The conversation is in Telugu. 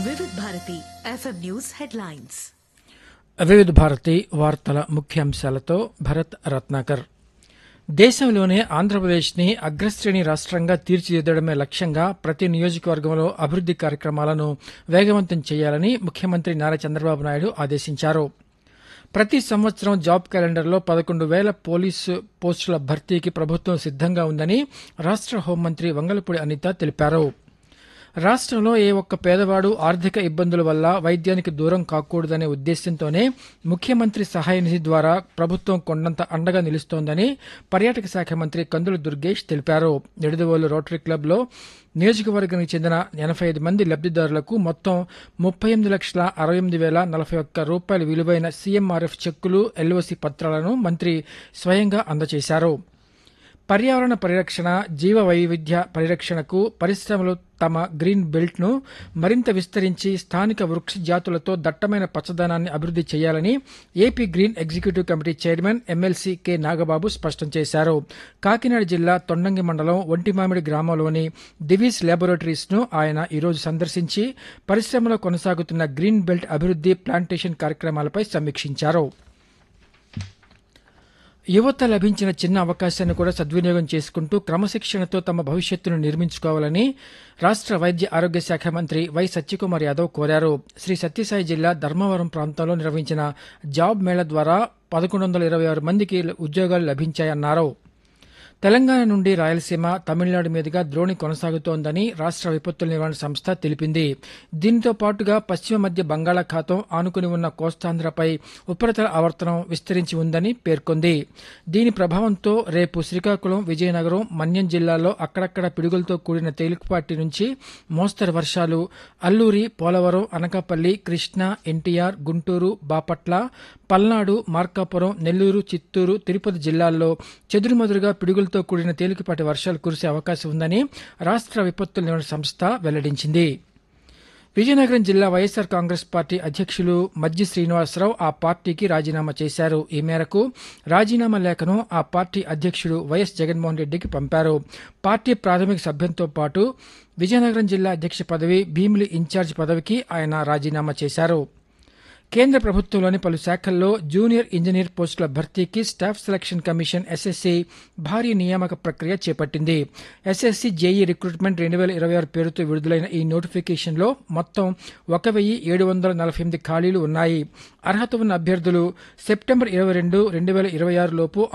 వివిధ భారతి ఎఫ్ఎం న్యూస్ హెడ్లైన్స్ వివిధ భారతి వార్తల ముఖ్యాంశాలతో భరత్ రత్నాకర్ దేశంలోనే ఆంధ్రప్రదేశ్ని అగ్రశ్రేణి రాష్ట్రంగా తీర్చిదిద్దడమే లక్ష్యంగా ప్రతి నియోజకవర్గంలో అభివృద్ది కార్యక్రమాలను వేగవంతం చేయాలని ముఖ్యమంత్రి నారా చంద్రబాబు నాయుడు ఆదేశించారు ప్రతి సంవత్సరం జాబ్ క్యాలెండర్లో పదకొండు వేల పోలీసు పోస్టుల భర్తీకి ప్రభుత్వం సిద్దంగా ఉందని రాష్ట్ర హోంమంత్రి వంగలపూడి అనిత తెలిపారు రాష్ట్రంలో ఏ ఒక్క పేదవాడు ఆర్థిక ఇబ్బందుల వల్ల వైద్యానికి దూరం కాకూడదనే ఉద్దేశంతోనే ముఖ్యమంత్రి సహాయ నిధి ద్వారా ప్రభుత్వం కొండంత అండగా నిలుస్తోందని పర్యాటక శాఖ మంత్రి కందుల దుర్గేష్ తెలిపారు నిడదవోలు రోటరీ క్లబ్లో నియోజకవర్గానికి చెందిన ఎనభై ఐదు మంది లబ్దిదారులకు మొత్తం ముప్పై ఎనిమిది లక్షల అరవై ఎనిమిది వేల నలభై ఒక్క రూపాయల విలువైన సీఎంఆర్ఎఫ్ చెక్కులు ఎల్ఓసి పత్రాలను మంత్రి స్వయంగా అందజేశారు పర్యావరణ పరిరక్షణ జీవ వైవిధ్య పరిరక్షణకు పరిశ్రమలు తమ గ్రీన్ బెల్ట్ ను మరింత విస్తరించి స్థానిక వృక్ష జాతులతో దట్టమైన పచ్చదనాన్ని అభివృద్ది చేయాలని AP green executive committee chairman MLC K Nagababu స్పష్టం చేశారు కాకినాడ జిల్లా తొండంగి మండలం ఒంటిమామిడి గ్రామంలోని దివీస్ ల్యాబొరేటరీస్ ను ఆయన ఈరోజు సందర్శించి పరిశ్రమలో కొనసాగుతున్న గ్రీన్ బెల్ట్ అభివృద్ది ప్లాంటేషన్ కార్యక్రమాలపై సమీక్షించారు యువత లభించిన చిన్న అవకాశాన్ని కూడా సద్వినియోగం చేసుకుంటూ క్రమశిక్షణతో తమ భవిష్యత్తును నిర్మించుకోవాలని రాష్ట్ర వైద్య ఆరోగ్య శాఖ మంత్రి వై సత్యకుమార్ యాదవ్ కోరారు శ్రీ సత్యసాయి జిల్లా ధర్మవరం ప్రాంతంలో నిర్వహించిన జాబ్ మేళా ద్వారా పదకొండు వందల ఇరవై ఆరు మందికి ఉద్యోగాలు లభించాయన్నారు తెలంగాణ నుండి రాయలసీమ తమిళనాడు మీదుగా ద్రోణి కొనసాగుతోందని రాష్ట్ర విపత్తుల నిర్వహణ సంస్థ తెలిపింది దీనితో పాటుగా పశ్చిమ మధ్య బంగాళాఖాతం ఆనుకుని ఉన్న కోస్తాంధ్రపై ఉపరితల ఆవర్తనం విస్తరించి ఉందని పేర్కొంది దీని ప్రభావంతో రేపు శ్రీకాకుళం విజయనగరం మన్యం జిల్లాల్లో అక్కడక్కడ పిడుగులతో కూడిన తేలికపాటి నుంచి మోస్తరు వర్షాలు అల్లూరి పోలవరం అనకాపల్లి కృష్ణా ఎన్టీఆర్ గుంటూరు బాపట్ల పల్నాడు మార్కాపురం నెల్లూరు చిత్తూరు తిరుపతి జిల్లాల్లో చెదురుమదురుగా పిడుగులతో కూడిన తేలికపాటి వర్షాలు కురిసే అవకాశం ఉందని రాష్ట్ర విపత్తుల నిర్వహణ సంస్థ వెల్లడించింది విజయనగరం జిల్లా వైఎస్సార్ కాంగ్రెస్ పార్టీ అధ్యక్షులు మజ్జి శ్రీనివాసరావు ఆ పార్టీకి రాజీనామా చేశారు ఈ మేరకు రాజీనామా లేఖను ఆ పార్టీ అధ్యక్షుడు వైఎస్ జగన్మోహన్ రెడ్డికి పంపారు పార్టీ ప్రాథమిక సభ్యంతో పాటు విజయనగరం జిల్లా అధ్యక్ష పదవి భీమిలి ఇన్ఛార్జ్ పదవికి ఆయన రాజీనామా చేశారు కేంద్ర ప్రభుత్వంలోని పలు శాఖల్లో జూనియర్ ఇంజనీర్ పోస్టుల భర్తీకి స్టాఫ్ సెలక్షన్ కమిషన్ ఎస్ఎస్సి భారీ నియామక ప్రక్రియ చేపట్టింది ఎస్ఎస్సి జేఈ రిక్రూట్మెంట్ రెండు వేల ఇరవై ఆరు పేరుతో విడుదలైన ఈ నోటిఫికేషన్లో మొత్తం ఒక వెయ్యి ఏడు వందల నలభై ఎనిమిది ఖాళీలు ఉన్నాయి అర్హత ఉన్న అభ్యర్థులు సెప్టెంబర్ ఇరవై రెండు రెండు వేల ఇరవై ఆరు లోపు